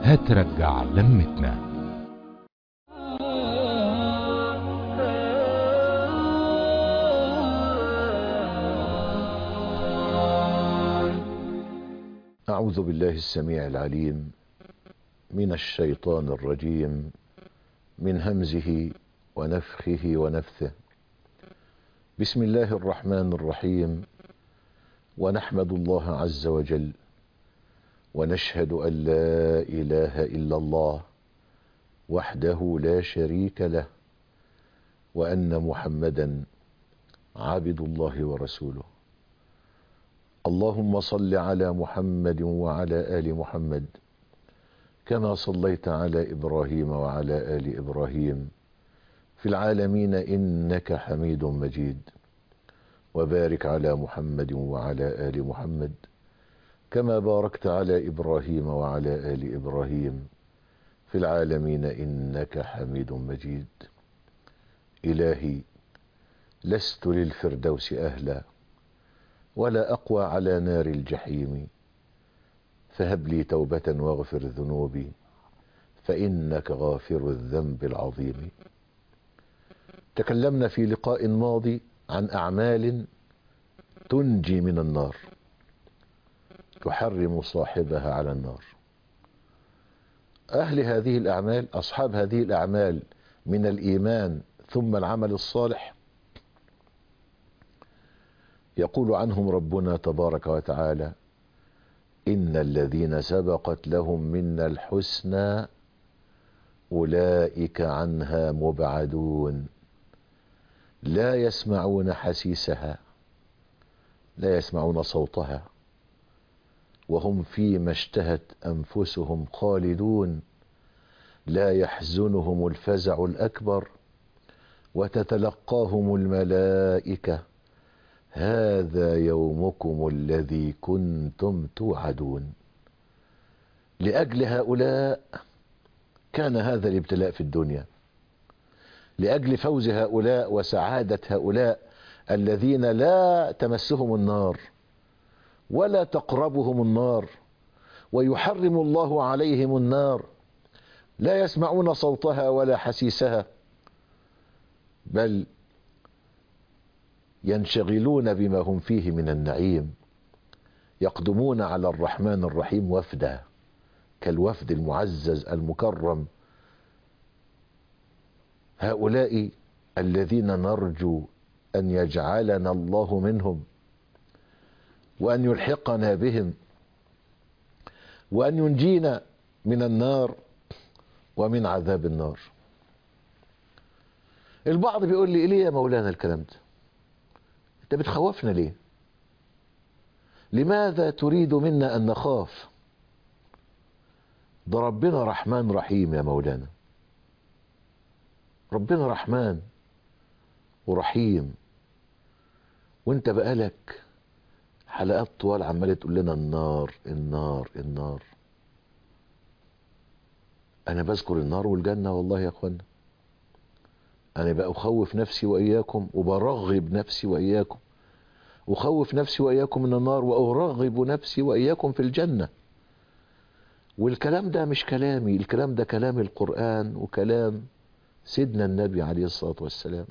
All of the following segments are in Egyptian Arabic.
هترجع لمتنا أعوذ بالله السميع العليم من الشيطان الرجيم من همزه ونفخه ونفثه بسم الله الرحمن الرحيم ونحمد الله عز وجل ونشهد أن لا إله إلا الله وحده لا شريك له وأن محمدا عبد الله ورسوله اللهم صل على محمد وعلى آل محمد كما صليت على إبراهيم وعلى آل إبراهيم في العالمين إنك حميد مجيد وبارك على محمد وعلى آل محمد كما باركت على إبراهيم وعلى آل إبراهيم في العالمين إنك حميد مجيد إلهي لست للفردوس أهلا ولا أقوى على نار الجحيم فهب لي توبة واغفر ذنوبي فإنك غافر الذنب العظيم تكلمنا في لقاء ماضي عن أعمال تنجي من النار تحرم صاحبها على النار أهل هذه الأعمال أصحاب هذه الأعمال من الإيمان ثم العمل الصالح يقول عنهم ربنا تبارك وتعالى إن الذين سبقت لهم منا الحسنى أولئك عنها مبعدون لا يسمعون حسيسها لا يسمعون صوتها وهم فيما اشتهت أنفسهم خالدون لا يحزنهم الفزع الأكبر وتتلقاهم الملائكة هذا يومكم الذي كنتم توعدون لأجل هؤلاء كان هذا الابتلاء في الدنيا لأجل فوز هؤلاء وسعادة هؤلاء الذين لا تمسهم النار ولا تقربهم النار ويحرم الله عليهم النار لا يسمعون صوتها ولا حسيسها بل ينشغلون بما هم فيه من النعيم يقدمون على الرحمن الرحيم وفدا كالوفد المعزز المكرم هؤلاء الذين نرجو أن يجعلنا الله منهم وأن يلحقنا بهم وأن ينجينا من النار ومن عذاب النار البعض بيقول لي ليه يا مولانا الكلام ده انت بتخوفنا ليه لماذا تريد منا ان نخاف ده ربنا رحمن رحيم يا مولانا ربنا رحمن ورحيم وانت بقالك حلقات طوال عماله تقول لنا النار النار النار انا بذكر النار والجنه والله يا اخوانا انا بقى اخوف نفسي واياكم وبرغب نفسي واياكم اخوف نفسي واياكم من النار وارغب نفسي واياكم في الجنه والكلام ده مش كلامي الكلام ده كلام القران وكلام سيدنا النبي عليه الصلاه والسلام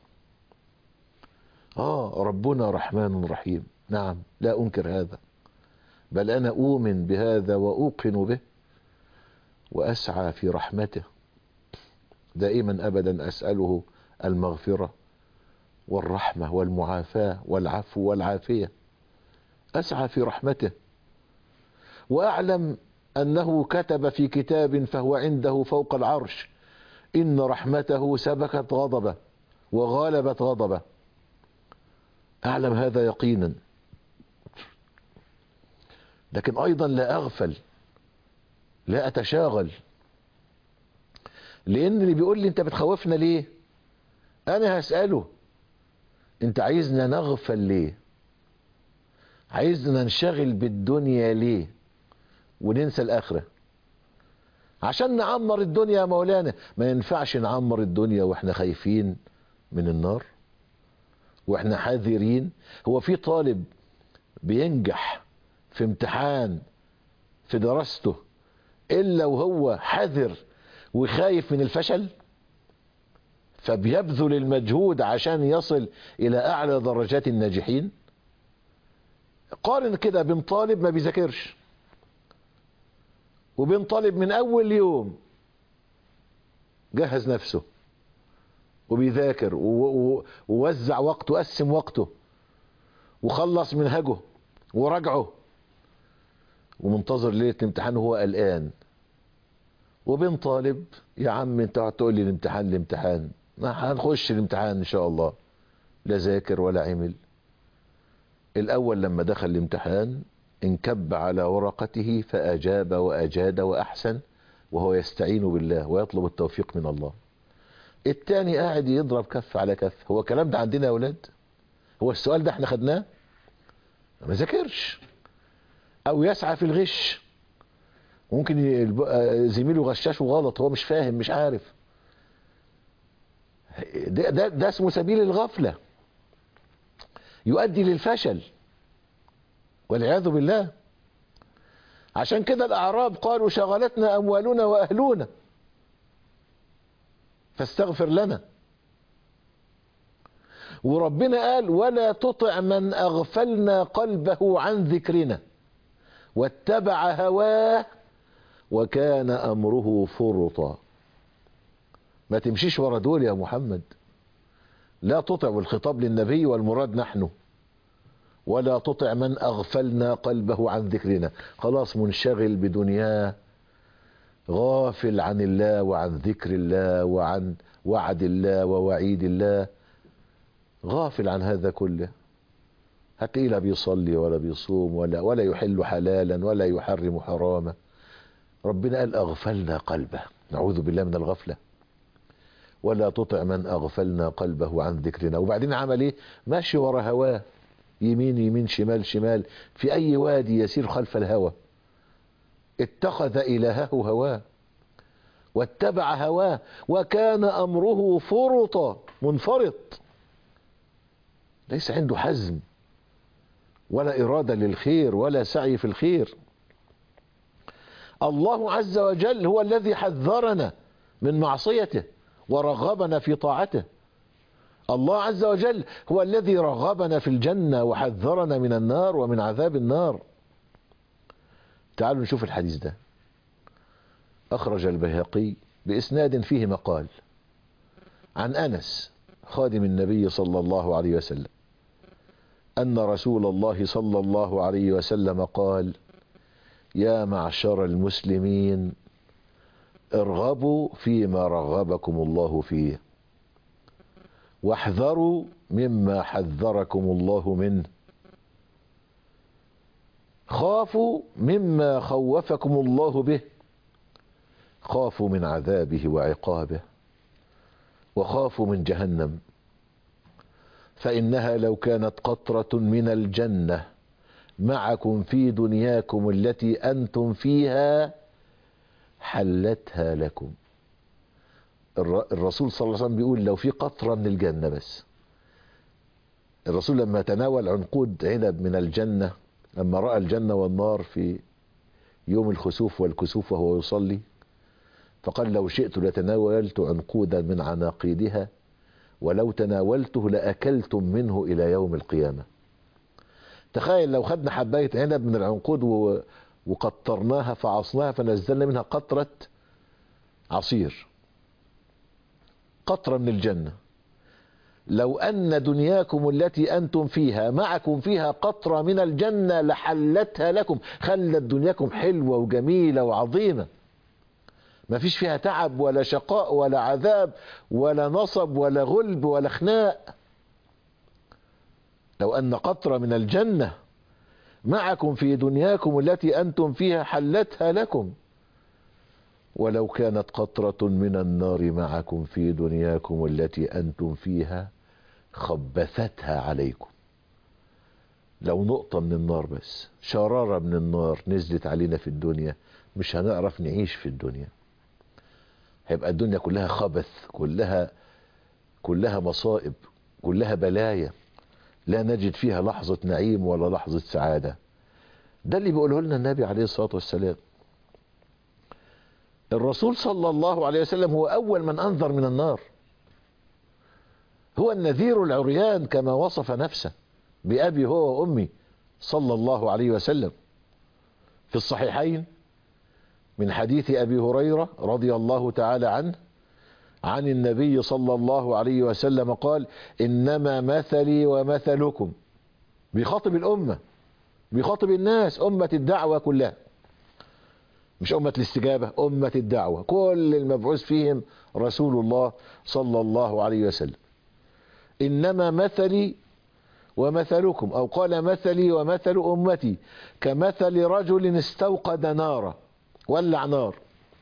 اه ربنا رحمن رحيم نعم لا انكر هذا بل انا اؤمن بهذا واوقن به واسعى في رحمته دائما ابدا اساله المغفره والرحمه والمعافاه والعفو والعافيه اسعى في رحمته واعلم انه كتب في كتاب فهو عنده فوق العرش ان رحمته سبكت غضبه وغالبت غضبه اعلم هذا يقينا لكن ايضا لا اغفل لا اتشاغل لان اللي بيقول لي انت بتخوفنا ليه انا هسأله انت عايزنا نغفل ليه عايزنا ننشغل بالدنيا ليه وننسى الاخرة عشان نعمر الدنيا يا مولانا ما ينفعش نعمر الدنيا واحنا خايفين من النار واحنا حذرين هو في طالب بينجح في امتحان في دراسته الا وهو حذر وخايف من الفشل فبيبذل المجهود عشان يصل الى اعلى درجات الناجحين قارن كده بين طالب ما بيذاكرش وبين طالب من اول يوم جهز نفسه وبيذاكر ووزع وقته قسم وقته وخلص منهجه وراجعه ومنتظر ليله الامتحان وهو قلقان وبين طالب يا عم انت قاعد تقول لي الامتحان الامتحان ما هنخش الامتحان ان شاء الله لا ذاكر ولا عمل الاول لما دخل الامتحان انكب على ورقته فاجاب واجاد واحسن وهو يستعين بالله ويطلب التوفيق من الله التاني قاعد يضرب كف على كف هو الكلام ده عندنا يا اولاد هو السؤال ده احنا خدناه ما ذاكرش او يسعى في الغش ممكن زميله غشاشه غلط هو مش فاهم مش عارف ده, ده, ده اسمه سبيل الغفلة يؤدي للفشل والعياذ بالله عشان كده الأعراب قالوا شغلتنا أموالنا وأهلنا فاستغفر لنا وربنا قال ولا تطع من أغفلنا قلبه عن ذكرنا واتبع هواه وكان أمره فرطا ما تمشيش ورا دول يا محمد لا تطع والخطاب للنبي والمراد نحن ولا تطع من أغفلنا قلبه عن ذكرنا خلاص منشغل بدنياه غافل عن الله وعن ذكر الله وعن وعد الله ووعيد الله غافل عن هذا كله هتلاقيه لا بيصلي ولا بيصوم ولا ولا يحل حلالا ولا يحرم حراما ربنا قال أغفلنا قلبه نعوذ بالله من الغفلة ولا تطع من أغفلنا قلبه عن ذكرنا وبعدين عمل ايه ماشي ورا هواه يمين يمين شمال شمال في أي وادي يسير خلف الهوى اتخذ إلهه هواه واتبع هواه وكان أمره فرطا منفرط ليس عنده حزم ولا إرادة للخير ولا سعي في الخير الله عز وجل هو الذي حذرنا من معصيته ورغبنا في طاعته الله عز وجل هو الذي رغبنا في الجنة وحذرنا من النار ومن عذاب النار تعالوا نشوف الحديث ده أخرج البيهقي بإسناد فيه مقال عن أنس خادم النبي صلى الله عليه وسلم أن رسول الله صلى الله عليه وسلم قال يا معشر المسلمين ارغبوا فيما رغبكم الله فيه واحذروا مما حذركم الله منه خافوا مما خوفكم الله به خافوا من عذابه وعقابه وخافوا من جهنم فإنها لو كانت قطرة من الجنة معكم في دنياكم التي أنتم فيها حلتها لكم الرسول صلى الله عليه وسلم بيقول لو في قطرة من الجنة بس الرسول لما تناول عنقود عنب من الجنة لما رأى الجنة والنار في يوم الخسوف والكسوف وهو يصلي فقال لو شئت لتناولت عنقودا من عناقيدها ولو تناولته لأكلتم منه إلى يوم القيامة تخيل لو خدنا حباية عنب من العنقود وقطرناها فعصناها فنزلنا منها قطرة عصير قطرة من الجنة لو أن دنياكم التي أنتم فيها معكم فيها قطرة من الجنة لحلتها لكم خلت دنياكم حلوة وجميلة وعظيمة ما فيش فيها تعب ولا شقاء ولا عذاب ولا نصب ولا غلب ولا خناق لو أن قطرة من الجنة معكم في دنياكم التي أنتم فيها حلتها لكم ولو كانت قطرة من النار معكم في دنياكم التي أنتم فيها خبثتها عليكم لو نقطة من النار بس شرارة من النار نزلت علينا في الدنيا مش هنعرف نعيش في الدنيا هيبقى الدنيا كلها خبث كلها كلها مصائب كلها بلايا لا نجد فيها لحظة نعيم ولا لحظة سعادة ده اللي بيقوله لنا النبي عليه الصلاة والسلام الرسول صلى الله عليه وسلم هو أول من أنذر من النار هو النذير العريان كما وصف نفسه بأبي هو وأمي صلى الله عليه وسلم في الصحيحين من حديث أبي هريرة رضي الله تعالى عنه عن النبي صلى الله عليه وسلم قال إنما مثلي ومثلكم بيخاطب الأمة بيخاطب الناس أمة الدعوة كلها مش أمة الاستجابة أمة الدعوة كل المبعوث فيهم رسول الله صلى الله عليه وسلم إنما مثلي ومثلكم أو قال مثلي ومثل أمتي كمثل رجل استوقد نارا ولع نار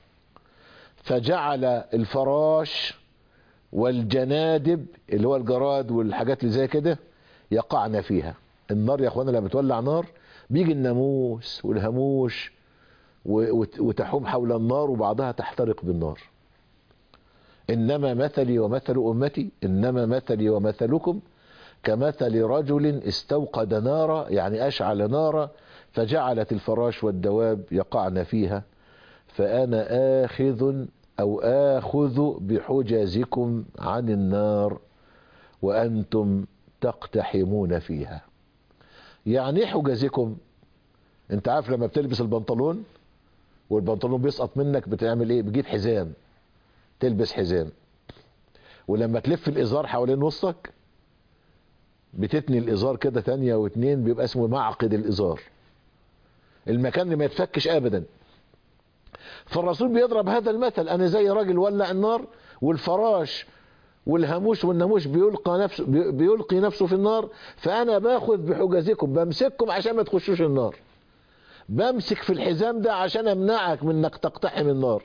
فجعل الفراش والجنادب اللي هو الجراد والحاجات اللي زي كده يقعن فيها النار يا اخوانا لما بتولع نار بيجي الناموس والهموش وتحوم حول النار وبعضها تحترق بالنار انما مثلي ومثل امتي انما مثلي ومثلكم كمثل رجل استوقد نارا يعني اشعل نارا فجعلت الفراش والدواب يقعن فيها فانا اخذ او اخذ بحجزكم عن النار وانتم تقتحمون فيها يعني ايه حجزكم انت عارف لما بتلبس البنطلون والبنطلون بيسقط منك بتعمل ايه بتجيب حزام تلبس حزام ولما تلف الازار حوالين وسطك بتتني الازار كده تانية واتنين بيبقى اسمه معقد الازار المكان اللي ما يتفكش ابدا فالرسول بيضرب هذا المثل انا زي راجل ولع النار والفراش والهاموش والناموش بيلقى نفسه بيلقي نفسه في النار فانا باخذ بحجزكم بمسككم عشان ما تخشوش النار بمسك في الحزام ده عشان امنعك من انك تقتحم النار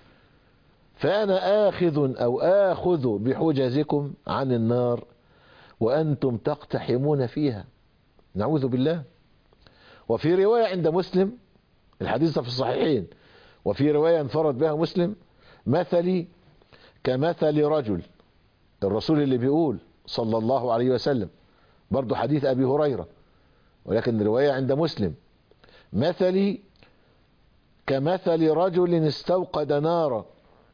فانا اخذ او اخذ بحجزكم عن النار وانتم تقتحمون فيها نعوذ بالله وفي روايه عند مسلم الحديث في الصحيحين وفي روايه انفرد بها مسلم مثلي كمثل رجل الرسول اللي بيقول صلى الله عليه وسلم برضو حديث ابي هريره ولكن روايه عند مسلم مثلي كمثل رجل استوقد نارا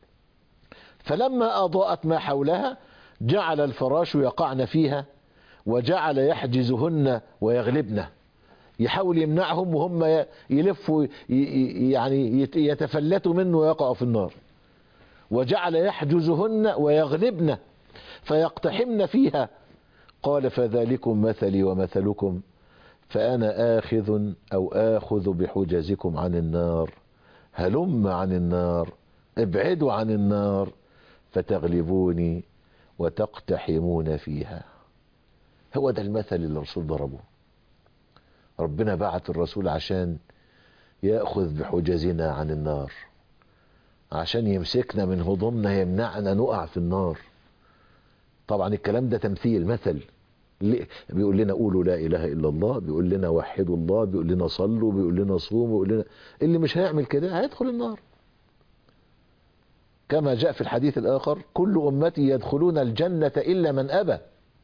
فلما اضاءت ما حولها جعل الفراش يقعن فيها وجعل يحجزهن ويغلبن يحاول يمنعهم وهم يلفوا يعني يتفلتوا منه ويقعوا في النار وجعل يحجزهن ويغلبن فيقتحمن فيها قال فذلكم مثلي ومثلكم فأنا آخذ أو آخذ بحجزكم عن النار هلم عن النار ابعدوا عن النار فتغلبوني وتقتحمون فيها هو ده المثل اللي الرسول ضربه ربنا بعت الرسول عشان يأخذ بحجزنا عن النار عشان يمسكنا من هضمنا يمنعنا نقع في النار طبعا الكلام ده تمثيل مثل بيقول لنا قولوا لا اله الا الله بيقول لنا وحدوا الله بيقول لنا صلوا بيقول لنا صوموا بيقول لنا اللي مش هيعمل كده هيدخل النار كما جاء في الحديث الاخر كل امتي يدخلون الجنه الا من ابى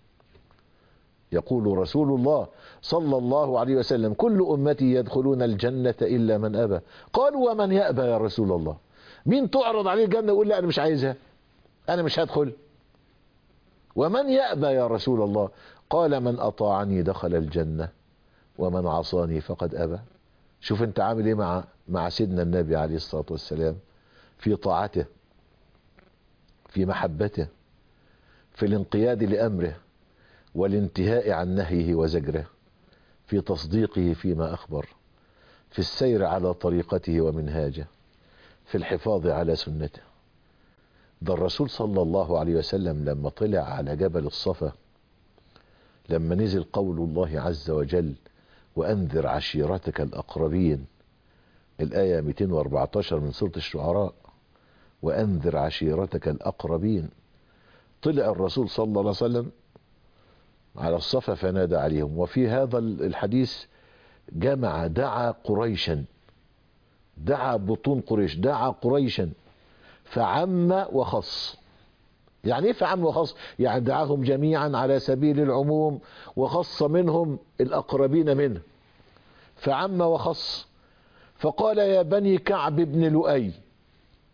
يقول رسول الله صلى الله عليه وسلم كل امتي يدخلون الجنه الا من ابى قالوا ومن يابى يا رسول الله مين تعرض عليه الجنه يقول لا انا مش عايزها انا مش هدخل ومن يأبى يا رسول الله قال من أطاعني دخل الجنة ومن عصاني فقد أبى شوف انت عامل ايه مع مع سيدنا النبي عليه الصلاة والسلام في طاعته في محبته في الانقياد لأمره والانتهاء عن نهيه وزجره في تصديقه فيما أخبر في السير على طريقته ومنهاجه في الحفاظ على سنته ده الرسول صلى الله عليه وسلم لما طلع على جبل الصفا لما نزل قول الله عز وجل وأنذر عشيرتك الأقربين الآية 214 من سورة الشعراء وأنذر عشيرتك الأقربين طلع الرسول صلى الله عليه وسلم على الصفا فنادى عليهم وفي هذا الحديث جمع دعا قريشا دعا بطون قريش دعا قريشا فعم وخص يعني ايه فعم وخص يعني دعاهم جميعا على سبيل العموم وخص منهم الاقربين منه فعم وخص فقال يا بني كعب بن لؤي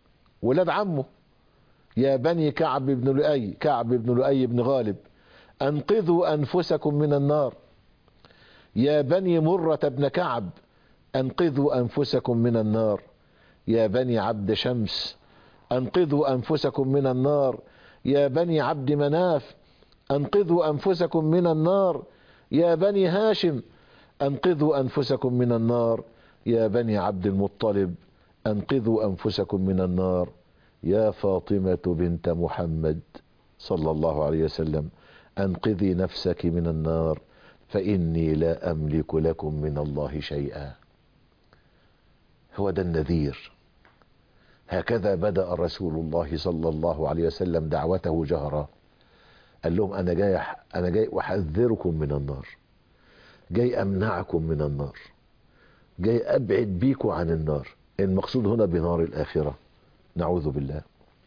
ولاد عمه يا بني كعب بن لؤي كعب بن لؤي بن غالب انقذوا انفسكم من النار يا بني مرة بن كعب انقذوا انفسكم من النار يا بني عبد شمس انقذوا انفسكم من النار يا بني عبد مناف انقذوا انفسكم من النار يا بني هاشم انقذوا انفسكم من النار يا بني عبد المطلب انقذوا انفسكم من النار يا فاطمة بنت محمد صلى الله عليه وسلم انقذي نفسك من النار فاني لا املك لكم من الله شيئا هو ده النذير هكذا بدأ رسول الله صلى الله عليه وسلم دعوته جهرا قال لهم انا جاي انا جاي احذركم من النار جاي امنعكم من النار جاي ابعد بيكم عن النار المقصود هنا بنار الاخره نعوذ بالله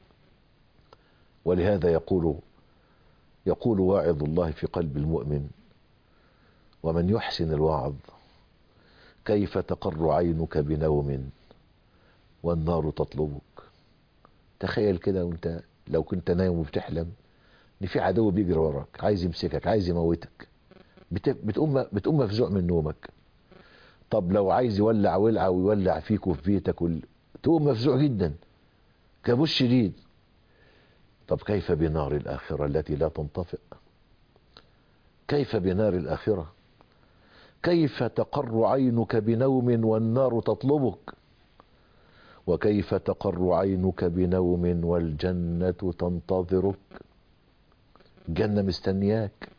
ولهذا يقول يقول واعظ الله في قلب المؤمن ومن يحسن الوعظ كيف تقر عينك بنوم والنار تطلبك تخيل كده وانت لو كنت نايم وبتحلم ان في عدو بيجري وراك عايز يمسكك عايز يموتك بتقوم بتقوم مفزوع من نومك طب لو عايز يولع ولعه ويولع فيك وفي بيتك وال... تقوم مفزوع جدا كابوس شديد طب كيف بنار الآخرة التي لا تنطفئ كيف بنار الآخرة كيف تقر عينك بنوم والنار تطلبك وكيف تقر عينك بنوم والجنة تنتظرك جنة مستنياك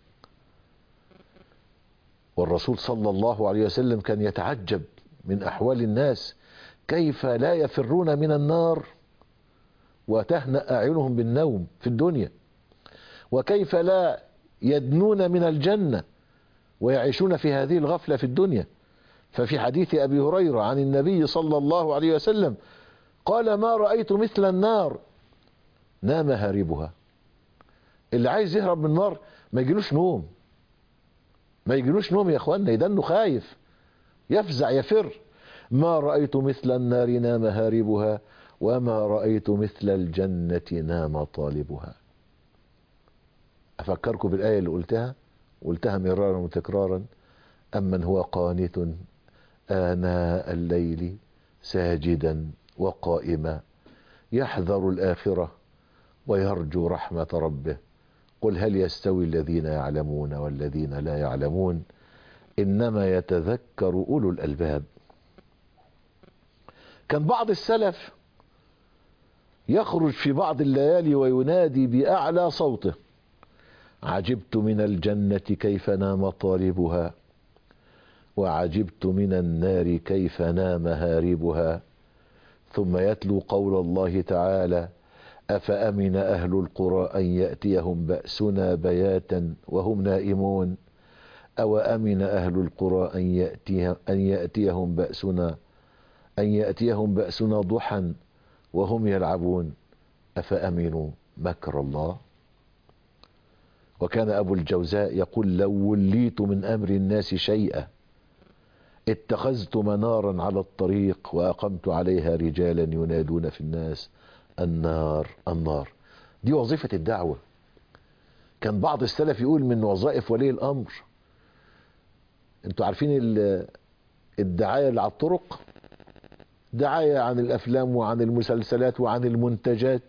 والرسول صلى الله عليه وسلم كان يتعجب من أحوال الناس كيف لا يفرون من النار وتهنأ أعينهم بالنوم في الدنيا وكيف لا يدنون من الجنة ويعيشون في هذه الغفلة في الدنيا ففي حديث أبي هريرة عن النبي صلى الله عليه وسلم قال ما رأيت مثل النار نام هاربها اللي عايز يهرب من النار ما يجيلوش نوم ما يجيلوش نوم يا اخوانا يدنه خايف يفزع يفر ما رأيت مثل النار نام هاربها وما رأيت مثل الجنة نام طالبها أفكركم بالآية اللي قلتها قلتها مرارا وتكرارا أمن هو قانت آناء الليل ساجدا وقائما يحذر الآخرة ويرجو رحمة ربه قل هل يستوي الذين يعلمون والذين لا يعلمون إنما يتذكر أولو الألباب كان بعض السلف يخرج في بعض الليالي وينادي بأعلى صوته عجبت من الجنة كيف نام طالبها وعجبت من النار كيف نام هاربها ثم يتلو قول الله تعالى أفأمن أهل القرى أن يأتيهم بأسنا بياتا وهم نائمون أو أمن أهل القرى أن, يأتي أن يأتيهم بأسنا أن يأتيهم بأسنا ضحى وهم يلعبون أفأمنوا مكر الله وكان أبو الجوزاء يقول لو وليت من أمر الناس شيئا اتخذت منارا على الطريق وأقمت عليها رجالا ينادون في الناس النار النار دي وظيفة الدعوة كان بعض السلف يقول من وظائف ولي الأمر انتوا عارفين الدعاية اللي على الطرق دعاية عن الأفلام وعن المسلسلات وعن المنتجات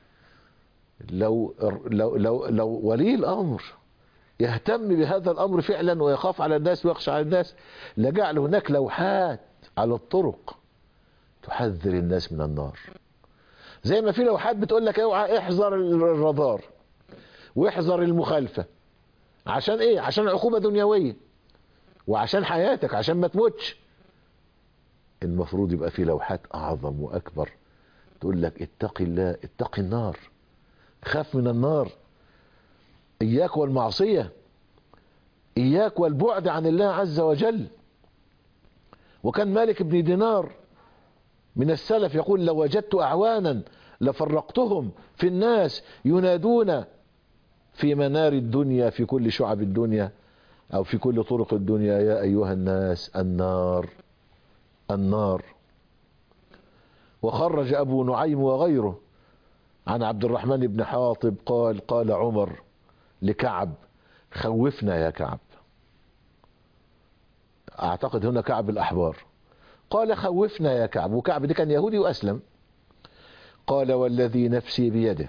لو لو لو, لو ولي الأمر يهتم بهذا الأمر فعلا ويخاف على الناس ويخشى على الناس لجعل هناك لوحات على الطرق تحذر الناس من النار زي ما في لوحات بتقول لك اوعى احذر الرادار واحذر المخالفة عشان ايه عشان عقوبة دنيوية وعشان حياتك عشان ما تموتش المفروض يبقى في لوحات اعظم واكبر تقول لك اتق الله اتق النار خاف من النار اياك والمعصية اياك والبعد عن الله عز وجل وكان مالك بن دينار من السلف يقول لو وجدت اعوانا لفرقتهم في الناس ينادون في منار الدنيا في كل شعب الدنيا او في كل طرق الدنيا يا ايها الناس النار النار وخرج ابو نعيم وغيره عن عبد الرحمن بن حاطب قال قال عمر لكعب خوفنا يا كعب اعتقد هنا كعب الاحبار قال خوفنا يا كعب وكعب ده كان يهودي واسلم قال والذي نفسي بيده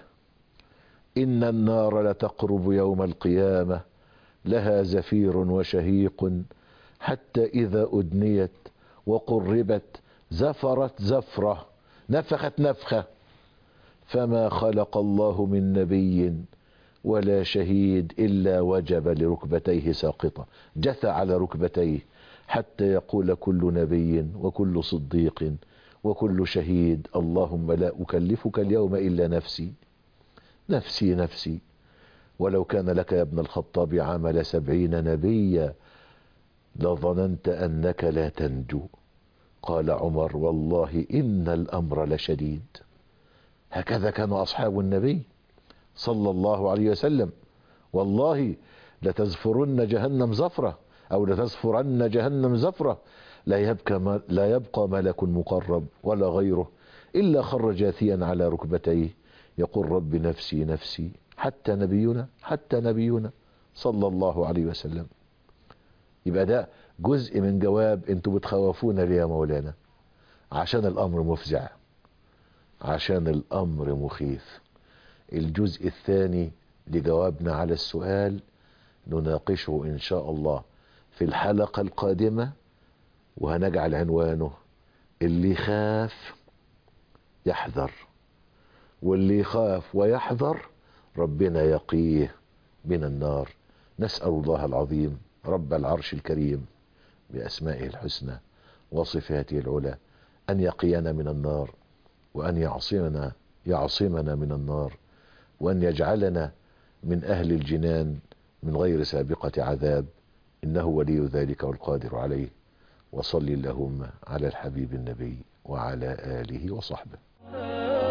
ان النار لتقرب يوم القيامه لها زفير وشهيق حتى اذا ادنيت وقربت زفرت زفره نفخت نفخه فما خلق الله من نبي ولا شهيد الا وجب لركبتيه ساقطه جثى على ركبتيه حتى يقول كل نبي وكل صديق وكل شهيد اللهم لا اكلفك اليوم الا نفسي نفسي نفسي ولو كان لك يا ابن الخطاب عمل سبعين نبيا لظننت انك لا تنجو قال عمر والله ان الامر لشديد هكذا كان اصحاب النبي صلى الله عليه وسلم والله لتزفرن جهنم زفره او لتزفرن جهنم زفره لا يبقى لا يبقى ملك مقرب ولا غيره الا خر جاثيا على ركبتيه يقول رب نفسي نفسي حتى نبينا حتى نبينا صلى الله عليه وسلم يبقى ده جزء من جواب انتوا بتخوفونا ليه يا مولانا عشان الامر مفزع عشان الامر مخيف الجزء الثاني لجوابنا على السؤال نناقشه ان شاء الله في الحلقة القادمة وهنجعل عنوانه اللي يخاف يحذر واللي يخاف ويحذر ربنا يقيه من النار نسأل الله العظيم رب العرش الكريم بأسمائه الحسنى وصفاته العلى أن يقينا من النار وأن يعصمنا يعصمنا من النار وأن يجعلنا من أهل الجنان من غير سابقة عذاب إنه ولي ذلك والقادر عليه وصل اللهم على الحبيب النبي وعلى آله وصحبه